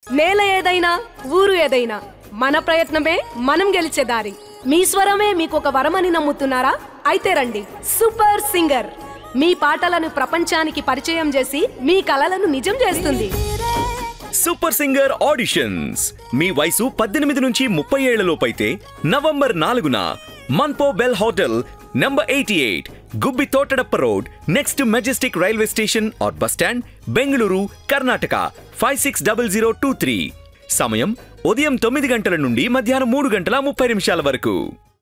నేల ఏదైనా ఊరు ఏదైనా మన ప్రయత్నమే మనం గెలిచే దారి మీ స్వరమే మీకు ఒక వరమని నమ్ముతున్నారా అయితే రండి సూపర్ సింగర్ మీ పాటలను ప్రపంచానికి పరిచయం చేసి మీ కలలను నిజం చేస్తుంది సూపర్ సింగర్ ఆడిషన్స్ మీ వయసు పద్దెనిమిది నుంచి ముప్పై ఏళ్లలోపైతే నవంబర్ నాలుగున మన్పో bell hotel number eighty eight Gubbi Thotadappa road next Majestic railway station or bus stand Bengaluru Karnataka five six double zero two three సమయం ఉదయం తొమ్మిది గంటల నుండి మధ్యాహ్నం మూడు గంటల ముప్పై నిమిషాల వరకు